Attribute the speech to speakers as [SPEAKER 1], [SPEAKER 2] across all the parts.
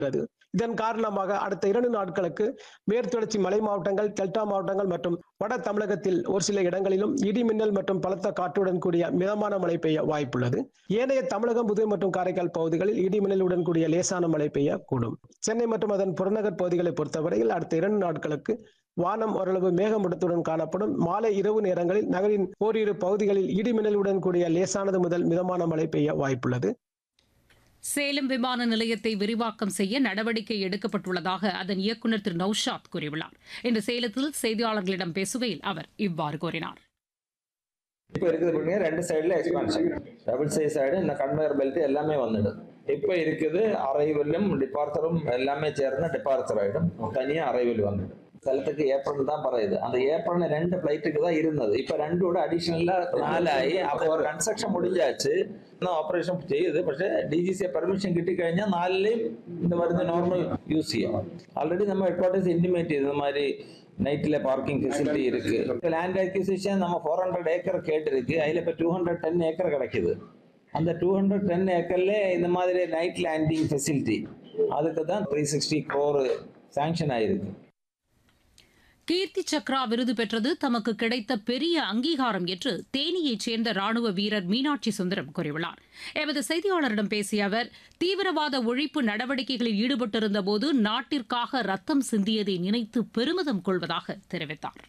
[SPEAKER 1] உள்ளது இதன் காரணமாக அடுத்த இரண்டு நாட்களுக்கு மேற்குத்தொடர்ச்சி மலை மாவட்டங்கள் டெல்டா மாவட்டங்கள் மற்றும் வட தமிழகத்தில் ஒரு சில இடங்களிலும் இடி மின்னல் மற்றும் பலத்த காற்றுடன் கூடிய மிதமான மழை பெய்ய வாய்ப்புள்ளது ஏனைய தமிழகம் புதுவை மற்றும் காரைக்கால் பகுதிகளில் இடி மின்னலுடன் கூடிய லேசான மழை பெய்யக்கூடும் சென்னை மற்றும் அதன் புறநகர் பகுதிகளை பொறுத்தவரையில் அடுத்த இரண்டு நாட்களுக்கு வானம் ஓரளவு மேகமூட்டத்துடன் காணப்படும் மாலை இரவு நேரங்களில் நகரின் ஓரிரு பகுதிகளில் இடி மின்னலுடன் கூடிய லேசானது முதல் மிதமான மழை பெய்ய வாய்ப்புள்ளது
[SPEAKER 2] சேலம் விமான நிலையத்தை விரிவாக்கம் செய்ய நடவடிக்கை எடுக்கப்பட்டுள்ளதாக அதன் இயக்குநர் திரு நൌஷாத் கூறியுள்ளார் இன்று சேலத்தில் செய்தியாளர்களிடம் பேசுகையில் அவர் இவ்வாறு கூறினார்
[SPEAKER 3] இப்போ இருக்குது பாருங்க ரெண்டு சைடில் எக்ஸ்பான்ஷன் டபுள் சைஸ் சைடு இந்த கன்வேயர் பெல்ட் எல்லாமே வந்துடும் இப்போ இருக்குது அரைவலும் டிபார்ச்சரும் எல்லாமே சேர்ந்து டிபார்ச்சர் ஆகிடும் தனியாக அரைவல் வந்துடும் സ്ഥലത്തേക്ക് ഏപ്രിൽ தான் പറയുന്നത് அந்த ஏப்ரல் ரெண்டு ஃப்ளைட்டுக்கு தான் இருந்தது இப்போ ரெண்டு கூட அடிஷனலாக நாലായി അപ്പോൾ കൺസ്ട്രക്ഷൻ முடிஞ்சாச்சு இன்னும் ஆப்ரேஷன் ചെയ്യുது പക്ഷേ ഡി ജി സി പെർമിഷൻ കിട്ടിക്കഴിഞ്ഞാൽ നാലിലെയും இந்த മരുന്ന് നോർമൽ യൂസ് ചെയ്യാം ஆல்ரெடி நம்ம ஹெட் குவார்ட்டர்ஸ் இன்டிமேட் இது மாதிரி நைட்டில் பார்க்கிங் ஃபெசிலிட்டி இருக்கு இப்போ லேண்ட் அக்யூசிஷன் நம்ம ஃபோர் ஹண்ட்ரட் ஏக்கர் கேட்டிருக்கு அதில் இப்போ டூ ஹண்ட்ரட் டென் ஏக்கர் கிடைக்குது அந்த டூ ஹண்ட்ரட் டென் ஏக்கர்ல இந்த மாதிரி நைட் லேண்டிங் ஃபெசிலிட்டி அதுக்கு தான் த்ரீ சிக்ஸ்டி க்ரோர் சாங்ஷன் ஆயிருக்கு
[SPEAKER 2] கீர்த்தி சக்ரா விருது பெற்றது தமக்கு கிடைத்த பெரிய அங்கீகாரம் என்று தேனியைச் சேர்ந்த ராணுவ வீரர் மீனாட்சி சுந்தரம் கூறியுள்ளார் எமது செய்தியாளரிடம் பேசிய அவர் தீவிரவாத ஒழிப்பு நடவடிக்கைகளில் ஈடுபட்டிருந்த போது நாட்டிற்காக ரத்தம் சிந்தியதை நினைத்து பெருமிதம் கொள்வதாக தெரிவித்தார்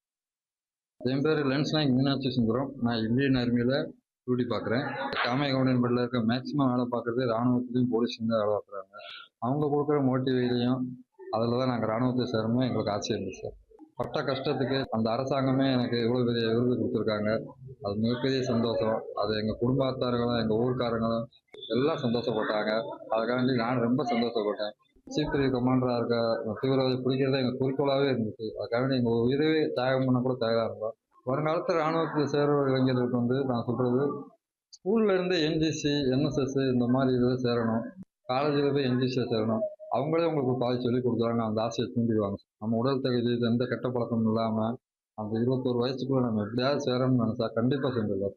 [SPEAKER 4] என் பேர் லென்ஸ் நாயக் மீனாட்சி சுந்தரம் நான் இந்தியன் ஆர்மியில் டியூட்டி பார்க்குறேன் காமையகவுண்டன் பட்டில் இருக்க மேக்ஸிமம் வேலை பார்க்குறது ராணுவத்துலேயும் போலீஸ்லையும் தான் வேலை பார்க்குறாங்க அவங்க கொடுக்குற மோட்டிவேலையும் அதில் தான் நாங்கள் ராணுவத்தை சேரணும் எங்களுக்கு ஆசை இருந்துச்சு சார் பட்ட கஷ்டத்துக்கு அந்த அரசாங்கமே எனக்கு இவ்வளோ பெரிய விருது கொடுத்துருக்காங்க அது மிகப்பெரிய சந்தோஷம் அது எங்கள் குடும்பத்தார்களும் எங்கள் ஊர்க்காரங்களும் எல்லாம் சந்தோஷப்பட்டாங்க அதுக்காண்டி நான் ரொம்ப சந்தோஷப்பட்டேன் சீஃப் பிரிவு கமாண்டராக இருக்க தீவிரவாதி பிடிக்கிறதே எங்கள் குறிக்கோளாகவே இருந்துச்சு அதுக்காண்டி எங்கள் உயிரவே தியாகம் பண்ண கூட தயாராக இருந்தோம் வருங்காலத்தில் ராணுவத்தில் சேர்ற இளைஞர்களுக்கு வந்து நான் சொல்கிறது ஸ்கூல்ல இருந்து என்ஜிசி என்எஸ்எஸ் இந்த மாதிரி இதில் சேரணும் காலேஜில் போய் என்ஜிசியில் சேரணும் அவங்களே உங்களுக்கு பாதி சொல்லி கொடுக்குறாங்க அந்த ஆசையை தூண்டிடுவாங்க நம்ம உடல் தகுதி எந்த கெட்ட பழக்கமும் இல்லாமல் அந்த இருபத்தோரு வயசுக்குள்ள நம்ம எப்படியாவது சேரணும்னு நினைச்சா கண்டிப்பாக செஞ்சிடலாம்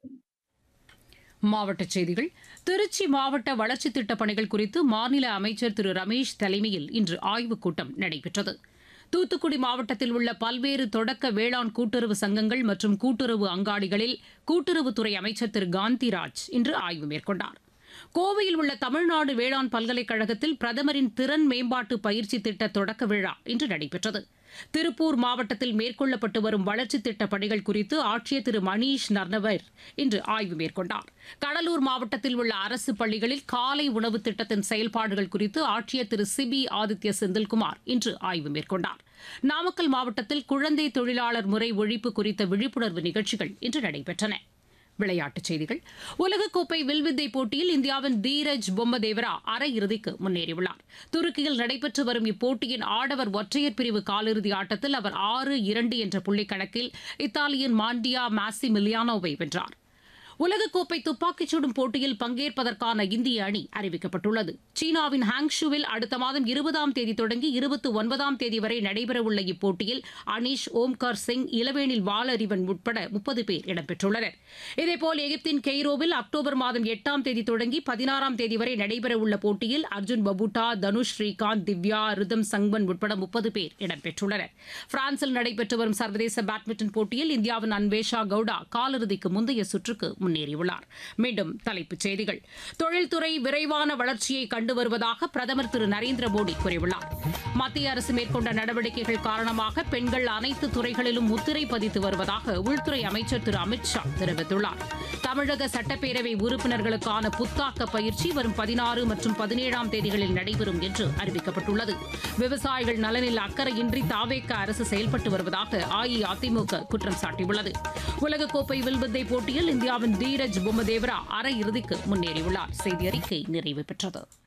[SPEAKER 2] மாவட்டச் செய்திகள் திருச்சி மாவட்ட வளர்ச்சித் திட்டப் பணிகள் குறித்து மாநில அமைச்சர் திரு ரமேஷ் தலைமையில் இன்று ஆய்வுக் கூட்டம் நடைபெற்றது தூத்துக்குடி மாவட்டத்தில் உள்ள பல்வேறு தொடக்க வேளாண் கூட்டுறவு சங்கங்கள் மற்றும் கூட்டுறவு அங்காடிகளில் கூட்டுறவுத்துறை அமைச்சர் திரு காந்திராஜ் இன்று ஆய்வு மேற்கொண்டார் கோவையில் உள்ள தமிழ்நாடு வேளாண் பல்கலைக்கழகத்தில் பிரதமரின் திறன் மேம்பாட்டு பயிற்சி திட்ட தொடக்க விழா இன்று நடைபெற்றது திருப்பூர் மாவட்டத்தில் மேற்கொள்ளப்பட்டு வரும் வளர்ச்சித் திட்டப் பணிகள் குறித்து ஆட்சியர் திரு மணீஷ் நர்னவர் இன்று ஆய்வு மேற்கொண்டார் கடலூர் மாவட்டத்தில் உள்ள அரசு பள்ளிகளில் காலை உணவு திட்டத்தின் செயல்பாடுகள் குறித்து ஆட்சியர் திரு சிபி ஆதித்ய செந்தில்குமார் இன்று ஆய்வு மேற்கொண்டார் நாமக்கல் மாவட்டத்தில் குழந்தை தொழிலாளர் முறை ஒழிப்பு குறித்த விழிப்புணர்வு நிகழ்ச்சிகள் இன்று நடைபெற்றன விளையாட்டுச் செய்திகள் உலகக்கோப்பை வில்வித்தை போட்டியில் இந்தியாவின் தீரஜ் பொம்மதேவரா அரையிறுதிக்கு முன்னேறியுள்ளார் துருக்கியில் நடைபெற்று வரும் இப்போட்டியின் ஆடவர் ஒற்றையர் பிரிவு காலிறுதி ஆட்டத்தில் அவர் ஆறு இரண்டு என்ற புள்ளிக் கணக்கில் இத்தாலியின் மாண்டியா மாசி மிலியானோவை வென்றார் உலகக்கோப்பை துப்பாக்கிச் சுடும் போட்டியில் பங்கேற்பதற்கான இந்திய அணி அறிவிக்கப்பட்டுள்ளது சீனாவின் ஹாங்ஷுவில் அடுத்த மாதம் இருபதாம் தேதி தொடங்கி இருபத்தி ஒன்பதாம் தேதி வரை நடைபெறவுள்ள இப்போட்டியில் அனீஷ் ஓம்கார் சிங் இளவேனில் வாலறிவன் உட்பட முப்பது பேர் இடம்பெற்றுள்ளனர் இதேபோல் எகிப்தின் கெய்ரோவில் அக்டோபர் மாதம் எட்டாம் தேதி தொடங்கி பதினாறாம் தேதி வரை நடைபெறவுள்ள போட்டியில் அர்ஜுன் பபுட்டா தனுஷ் ஸ்ரீகாந்த் திவ்யா ரிதம் சங்வன் உட்பட முப்பது பேர் இடம்பெற்றுள்ளனர் பிரான்சில் நடைபெற்று வரும் சர்வதேச பேட்மிண்டன் போட்டியில் இந்தியாவின் அன்வேஷா கவுடா காலிறுதிக்கு முந்தைய சுற்றுக்கு முன்னேறியுள்ளார் மீண்டும் தலைப்புச் செய்திகள் தொழில்துறை விரைவான வளர்ச்சியை கண்டு வருவதாக பிரதமர் திரு நரேந்திர மோடி கூறியுள்ளார் மத்திய அரசு மேற்கொண்ட நடவடிக்கைகள் காரணமாக பெண்கள் அனைத்து துறைகளிலும் முத்திரை பதித்து வருவதாக உள்துறை அமைச்சர் திரு அமித் ஷா தெரிவித்துள்ளார் தமிழக சட்டப்பேரவை உறுப்பினர்களுக்கான புத்தாக்க பயிற்சி வரும் பதினாறு மற்றும் பதினேழாம் தேதிகளில் நடைபெறும் என்று அறிவிக்கப்பட்டுள்ளது விவசாயிகள் நலனில் அக்கறையின்றி தாவேக்க அரசு செயல்பட்டு வருவதாக அஇஅதிமுக குற்றம் சாட்டியுள்ளது உலகக்கோப்பை வில்வித்தை போட்டியில் இந்தியாவின் தீரஜ் பொம்மதேவரா அரையிறுதிக்கு முன்னேறியுள்ளார் செய்தி அறிக்கை நிறைவு பெற்றது